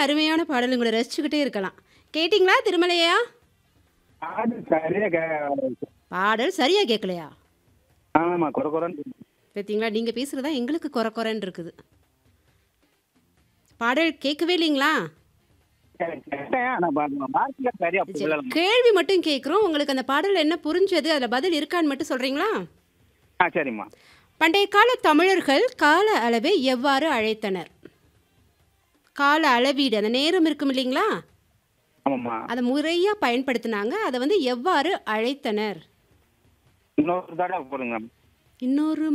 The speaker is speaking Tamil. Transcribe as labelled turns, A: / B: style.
A: அருமையான பாடல் உங்களை ரசிச்சுக்கிட்டே இருக்கலாம் கேட்டிங்களா திருமலையா
B: அது சரியா கே
A: பாடல் சரியா கேட்கலையா
B: ஆமா குறை குறைன்னு
A: பார்த்தீங்களா நீங்கள் பேசுகிறதா எங்களுக்கு குறை குறைன்னு இருக்குது பாடல் கேட்கவே இல்லைங்களா
B: கேட்டேன் ஆனா மார்க்ல சரியா
A: சரி,
B: புரியல
A: கேள்வி மட்டும் கேட்குறோம் உங்களுக்கு அந்த பாடல் என்ன புரிஞ்சது அதில் பதில் இருக்கான்னு மட்டும் சொல்கிறீங்களா
B: ஆ சரிம்மா
A: பண்டைய கால தமிழர்கள் கால அளவை எவ்வாறு அழைத்தனர் கால அளவீடு அந்த நேரம் இருக்கும் இல்லைங்களா
B: ஆமாம்மா
A: அதை முறையாக பயன்படுத்தினாங்க அதை வந்து எவ்வாறு அழைத்தனர்
B: இன்னொரு தடவை போடுங்க
A: இன்னொரு